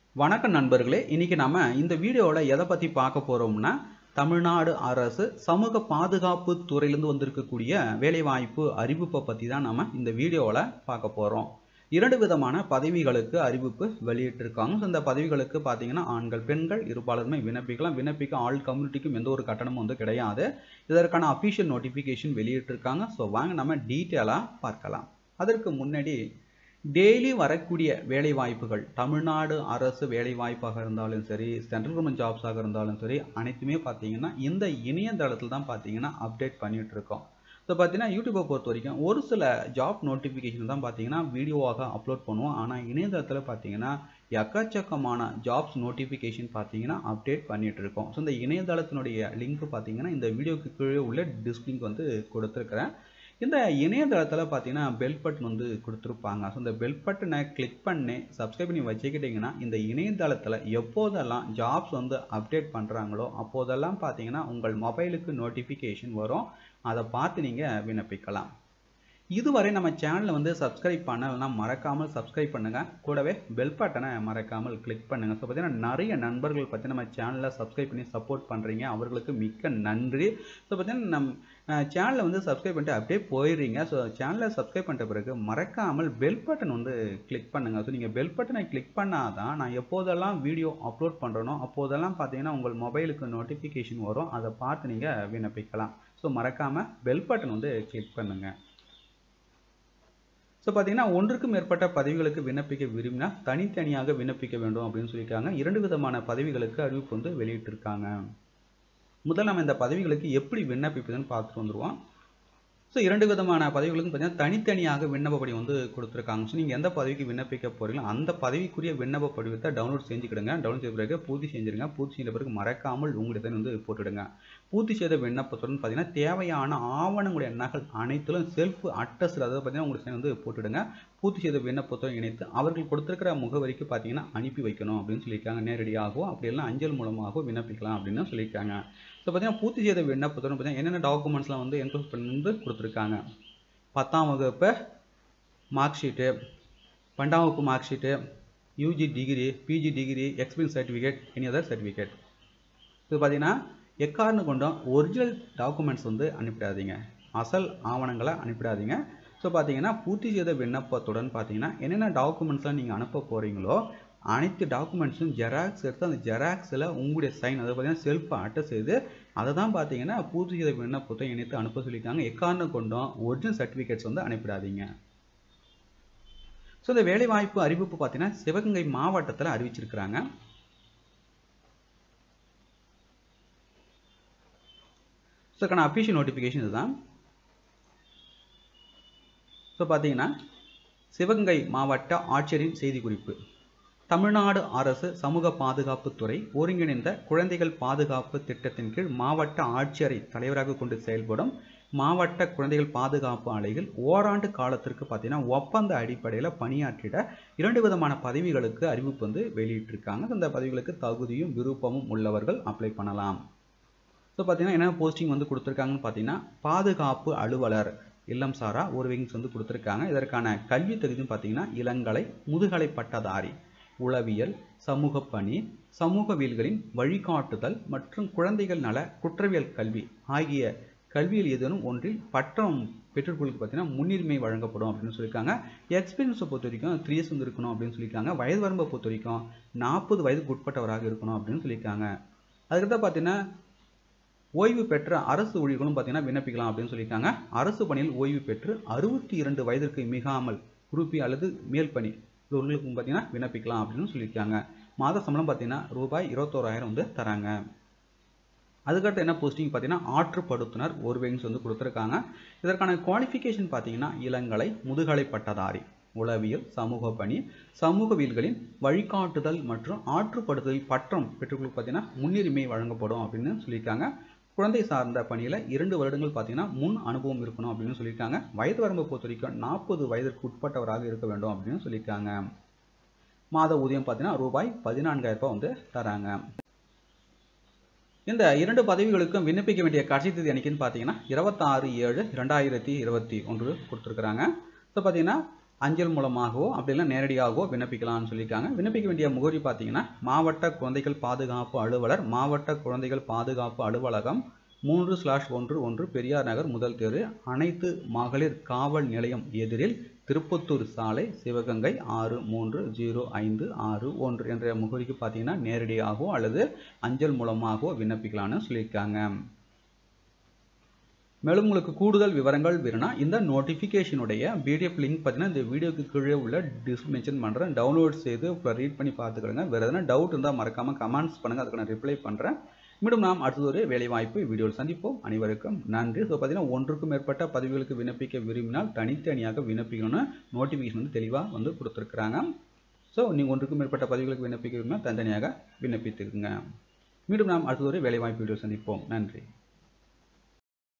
வணக்கம் நண்பர்களே இன்னைக்கு நாம இந்த வீடியோவில் எதை பற்றி பார்க்க போகிறோம்னா தமிழ்நாடு அரசு சமூக பாதுகாப்பு துறையிலேருந்து வந்திருக்கக்கூடிய வேலைவாய்ப்பு அறிவிப்பை பற்றி தான் நம்ம இந்த வீடியோவில் பார்க்க போகிறோம் இரண்டு விதமான பதவிகளுக்கு அறிவிப்பு வெளியிட்டிருக்காங்க So, இந்த பதவிகளுக்கு பார்த்தீங்கன்னா ஆண்கள் பெண்கள் இருபாலருமே விண்ணப்பிக்கலாம் விண்ணப்பிக்க ஆள் கம்யூனிட்டிக்கும் எந்த ஒரு கட்டணமும் வந்து கிடையாது இதற்கான அஃபிஷியல் நோட்டிஃபிகேஷன் வெளியிட்டிருக்காங்க ஸோ வாங்க நம்ம டீட்டெயிலாக பார்க்கலாம் அதற்கு முன்னாடி டெய்லி வரக்கூடிய வேலை வாய்ப்புகள் தமிழ்நாடு அரசு வேலை வாய்ப்பாக இருந்தாலும் சரி சென்ட்ரல் கவர்மெண்ட் ஜாப்ஸாக இருந்தாலும் சரி அனைத்துமே பார்த்தீங்கன்னா இந்த இணையதளத்தில் தான் பார்த்தீங்கன்னா அப்டேட் பண்ணிட்டு இருக்கோம் ஸோ பார்த்தீங்கன்னா யூடியூப்பை பொறுத்த வரைக்கும் ஒரு சில ஜாப் நோட்டிஃபிகேஷன் தான் பார்த்தீங்கன்னா வீடியோவாக அப்லோட் பண்ணுவோம் ஆனால் இணையதளத்தில் பார்த்தீங்கன்னா எக்கச்சக்கமான ஜாப்ஸ் நோட்டிஃபிகேஷன் பார்த்தீங்கன்னா அப்டேட் பண்ணிட்டு இருக்கோம் ஸோ இந்த இணையதளத்தினுடைய லிங்க் பார்த்தீங்கன்னா இந்த வீடியோக்கு கீழே உள்ள டிஸ்லிங்க் வந்து கொடுத்துருக்குறேன் இந்த இணையதளத்தில் பார்த்தீங்கன்னா பெல் பட்டன் வந்து கொடுத்துருப்பாங்க ஸோ இந்த பெல் பட்டனை கிளிக் பண்ணி சப்ஸ்கிரைப் பண்ணி வச்சுக்கிட்டிங்கன்னா இந்த இணையதளத்தில் எப்போதெல்லாம் ஜாப்ஸ் வந்து அப்டேட் பண்ணுறாங்களோ அப்போதெல்லாம் பார்த்தீங்கன்னா உங்கள் மொபைலுக்கு நோட்டிஃபிகேஷன் வரும் அதை பார்த்து நீங்கள் விண்ணப்பிக்கலாம் இதுவரை நம்ம சேனலை வந்து சப்ஸ்கிரைப் பண்ணலைன்னா மறக்காமல் சப்ஸ்கிரைப் பண்ணுங்கள் கூடவே பெல் பட்டனை மறக்காமல் கிளிக் பண்ணுங்கள் ஸோ பார்த்தீங்கன்னா நிறைய நண்பர்கள் பற்றி நம்ம சேனலை சப்ஸ்கிரைப் பண்ணி சப்போர்ட் பண்ணுறீங்க அவர்களுக்கு மிக்க நன்றி ஸோ பார்த்தீங்கன்னா நம்ம சேனலை வந்து சப்ஸ்கிரைப் பண்ணிட்டு அப்படியே போயிடுறீங்க ஸோ சேனலை சப்ஸ்கிரைப் பண்ணிட்ட பிறகு மறக்காமல் பெல் பட்டன் வந்து கிளிக் பண்ணுங்கள் ஸோ நீங்கள் பெல் பட்டனை கிளிக் பண்ணால் தான் நான் எப்போதெல்லாம் வீடியோ அப்லோட் பண்ணுறனோ அப்போதெல்லாம் பார்த்தீங்கன்னா உங்கள் மொபைலுக்கு நோட்டிஃபிகேஷன் வரும் அதை பார்த்து நீங்கள் விண்ணப்பிக்கலாம் ஸோ மறக்காமல் பெல் பட்டன் வந்து கிளிக் பண்ணுங்கள் ஸோ பார்த்தீங்கன்னா ஒன்றுக்கும் மேற்பட்ட பதவிகளுக்கு விண்ணப்பிக்க விரும்பினா தனித்தனியாக விண்ணப்பிக்க வேண்டும் அப்படின்னு சொல்லியிருக்காங்க இரண்டு விதமான பதவிகளுக்கு அறிவிப்பு வந்து வெளியிட்டிருக்காங்க முதல்ல நம்ம இந்த பதவிகளுக்கு எப்படி விண்ணப்பிப்பதுன்னு பார்த்துட்டு வந்துடுவோம் ஸோ இரண்டு விதமான பதவிகளுக்கும் பார்த்தீங்கன்னா தனித்தனியாக விண்ணப்ப படிவம் வந்து கொடுத்துருக்காங்க ஸோ நீங்கள் எந்த பதவிக்கு விண்ணப்பிக்க போகிறீங்களோ அந்த பதவிக்குரிய விண்ணப்ப படிவத்தை டவுன்லோட் செஞ்சுக்கிடுங்க டவுன்லோட் செய்த பிறகு பூர்த்தி செஞ்சுருங்க பூர்த்தி செய்த பிறகு மறக்காமல் உங்களுடைய வந்து போட்டுடுங்க பூர்த்தி செய்த விண்ணப்பத்துடன் பார்த்தீங்கன்னா தேவையான ஆவணங்களுடைய நகல் அனைத்திலும் செல்ஃப் அட்ரஸ் அதாவது பார்த்தீங்கன்னா உங்களுக்கு வந்து போட்டுடுங்க பூர்த்தி செய்த விண்ணப்பத்துடன் இணைத்து அவர்கள் கொடுத்துருக்கிற முகவரிக்கு பார்த்தீங்கன்னா அனுப்பி வைக்கணும் அப்படின்னு சொல்லியிருக்காங்க நேரடியாகவோ அப்படி எல்லாம் அஞ்சல் மூலமாகவோ விண்ணப்பிக்கலாம் அப்படின்னு சொல்லியிருக்காங்க ஸோ பார்த்தீங்கன்னா பூர்த்தி செய்த விண்ணப்பத்துடன் பார்த்தீங்கன்னா என்னென்ன டாக்குமெண்ட்ஸ்லாம் வந்து என்க்ளோஸ் பண்ணி வந்து கொடுத்துருக்காங்க பத்தாம் வகுப்பு மார்க் ஷீட்டு பன்னெண்டாம் வகுப்பு mark sheet UG degree PG degree experience certificate any other certificate இது பார்த்தீங்கன்னா எக்காரணம் கொண்டும் ஒரிஜினல் டாக்குமெண்ட்ஸ் வந்து அனுப்பிடாதீங்க அசல் ஆவணங்களை அனுப்பிடாதீங்க ஸோ பார்த்தீங்கன்னா பூர்த்தி செய்த விண்ணப்பத்துடன் பார்த்தீங்கன்னா என்னென்ன டாக்குமெண்ட்ஸ்லாம் நீங்கள் அனுப்ப போகிறீங்களோ அனைத்து டாக்குமெண்ட்ஸும் ஜெராக்ஸ் எடுத்து அந்த ஜெராக்ஸில் உங்களுடைய சைன் அதை பார்த்தீங்கன்னா செல்ஃபை அட்டஸ் செய்து அதை தான் பார்த்தீங்கன்னா பூர்த்தி செய்த விண்ணப்பத்தை இணைத்து அனுப்ப சொல்லியிருக்காங்க எக்காரணம் கொண்டும் ஒரிஜினல் சர்டிஃபிகேட்ஸ் வந்து அனுப்பிடாதீங்க ஸோ இந்த வேலைவாய்ப்பு அறிவிப்பு பார்த்தீங்கன்னா சிவகங்கை மாவட்டத்தில் அறிவிச்சிருக்கிறாங்க ஸோ அதுக்கான அஃபிஷியல் நோட்டிஃபிகேஷன் இதுதான் ஸோ பார்த்தீங்கன்னா சிவகங்கை மாவட்ட ஆட்சியரின் செய்திக்குறிப்பு தமிழ்நாடு அரசு சமூக பாதுகாப்பு துறை ஒருங்கிணைந்த குழந்தைகள் பாதுகாப்பு திட்டத்தின் கீழ் மாவட்ட ஆட்சியரை தலைவராக கொண்டு செயல்படும் மாவட்ட குழந்தைகள் பாதுகாப்பு ஆலைகள் ஓராண்டு காலத்திற்கு பார்த்தீங்கன்னா ஒப்பந்த அடிப்படையில் பணியாற்றிட இரண்டு விதமான பதவிகளுக்கு அறிவிப்பு வந்து வெளியிட்டிருக்காங்க இந்த பதவிகளுக்கு தகுதியும் விருப்பமும் உள்ளவர்கள் அப்ளை பண்ணலாம் ஸோ பார்த்தீங்கன்னா என்ன போஸ்டிங் வந்து கொடுத்துருக்காங்கன்னு பார்த்தீங்கன்னா பாதுகாப்பு அலுவலர் இல்லம் சாரா ஒரு விங்ஸ் வந்து கொடுத்துருக்காங்க இதற்கான கல்வி தகுதியும் பார்த்தீங்கன்னா இளங்கலை முதுகலை பட்டதாரி உளவியல் சமூக பணி சமூகவியல்களின் வழிகாட்டுதல் மற்றும் குழந்தைகள் நல குற்றவியல் கல்வி ஆகிய கல்வியில் ஏதேனும் ஒன்றில் பட்டம் பெற்றோர்களுக்கு பார்த்தீங்கன்னா முன்னுரிமை வழங்கப்படும் அப்படின்னு சொல்லியிருக்காங்க எக்ஸ்பீரியன்ஸை பொறுத்த வரைக்கும் த்ரீ இயர்ஸ் வந்து இருக்கணும் அப்படின்னு சொல்லியிருக்காங்க வயது வரம்பை பொறுத்த வரைக்கும் நாற்பது வயதுக்கு உட்பட்டவராக இருக்கணும் அப்படின்னு சொல்லியிருக்காங்க அதுக்கடுத்து பார்த்தீங்கன்னா ஓய்வு பெற்ற அரசு ஊழியர்களும் பார்த்தீங்கன்னா விண்ணப்பிக்கலாம் அப்படின்னு சொல்லியிருக்காங்க அரசு பணியில் ஓய்வு பெற்று அறுபத்தி இரண்டு வயதிற்கு மிகாமல் குரூப்பி அல்லது மேல் பணி உள்ளவர்களுக்கும் பார்த்தீங்கன்னா விண்ணப்பிக்கலாம் அப்படின்னு சொல்லியிருக்காங்க மாத சம்பளம் பார்த்தீங்கன்னா ரூபாய் இருபத்தோராயிரம் வந்து தராங்க அதுக்கடுத்து என்ன போஸ்டிங் பார்த்தீங்கன்னா ஆற்றுப்படுத்துனர் ஒரு வேகன்ஸ் வந்து கொடுத்துருக்காங்க இதற்கான குவாலிஃபிகேஷன் பார்த்தீங்கன்னா இளங்கலை முதுகலை பட்டதாரி உளவியல் சமூக பணி சமூகவியல்களின் வழிகாட்டுதல் மற்றும் ஆற்றுப்படுத்துதல் பட்டம் பெற்றுக்கொள்ள பார்த்தீங்கன்னா முன்னுரிமை வழங்கப்படும் அப்படின்னு சொல்லியிருக்காங்க குழந்தை சார்ந்த பணியில் இரண்டு வருடங்கள் பார்த்தீங்கன்னா முன் அனுபவம் இருக்கணும் அப்படின்னு சொல்லியிருக்காங்க வயது வரம்பை பொறுத்த வரைக்கும் நாற்பது வயதிற்கு உட்பட்டவராக இருக்க வேண்டும் அப்படின்னு சொல்லியிருக்காங்க மாத ஊதியம் பார்த்தீங்கன்னா ரூபாய் பதினான்காயிரம் ரூபாய் வந்து தராங்க இந்த இரண்டு பதவிகளுக்கும் விண்ணப்பிக்க வேண்டிய கடைசி தேதி அன்னைக்குன்னு பார்த்தீங்கன்னா இருபத்தாறு ஏழு ரெண்டாயிரத்தி இருபத்தி ஒன்று கொடுத்துருக்குறாங்க ஸோ பார்த்தீங்கன்னா அஞ்சல் மூலமாகவோ அப்படி இல்லை நேரடியாகவோ விண்ணப்பிக்கலாம்னு சொல்லியிருக்காங்க விண்ணப்பிக்க வேண்டிய முகவரி பார்த்தீங்கன்னா மாவட்ட குழந்தைகள் பாதுகாப்பு அலுவலர் மாவட்ட குழந்தைகள் பாதுகாப்பு அலுவலகம் மூன்று ஸ்லாஷ் ஒன்று ஒன்று பெரியார் நகர் முதல் தெரு அனைத்து மகளிர் காவல் நிலையம் எதிரில் திருப்பத்தூர் சாலை சிவகங்கை ஆறு மூன்று ஜீரோ ஐந்து ஆறு ஒன்று என்ற முகவரிக்கு பார்த்தீங்கன்னா நேரடியாகவோ அல்லது அஞ்சல் மூலமாகவோ விண்ணப்பிக்கலாம்னு சொல்லியிருக்காங்க மேலும் உங்களுக்கு கூடுதல் விவரங்கள் வேணும்னா இந்த நோட்டிஃபிகேஷனுடைய பிடிஎஃப் லிங்க் பார்த்தீங்கன்னா இந்த வீடியோக்கு கீழே உள்ள டிஸ் மென்ஷன் பண்ணுறேன் டவுன்லோட் செய்து ரீட் பண்ணி பார்த்துக்கிறேங்க வேறு எதனா டவுட் இருந்தால் மறக்காமல் கமெண்ட்ஸ் பண்ணுங்கள் அதுக்கு நான் ரிப்ளை பண்ணுறேன் மீண்டும் நாம் அடுத்தது ஒரு வேலைவாய்ப்பு வீடியோவில் சந்திப்போம் அனைவருக்கும் நன்றி ஸோ பார்த்தீங்கன்னா ஒன்றுக்கும் மேற்பட்ட பதவிகளுக்கு விண்ணப்பிக்க விரும்பினால் தனித்தனியாக விண்ணப்பிக்கணும்னு நோட்டிஃபிகேஷன் வந்து தெளிவாக வந்து கொடுத்துருக்குறாங்க ஸோ நீங்கள் ஒன்றுக்கும் மேற்பட்ட பதவிகளுக்கு விண்ணப்பிக்க விரும்பினால் தனித்தனியாக விண்ணப்பித்துக்குங்க மீண்டும் நாம் அடுத்தது ஒரு வேலைவாய்ப்பு வீடியோ சந்திப்போம் நன்றி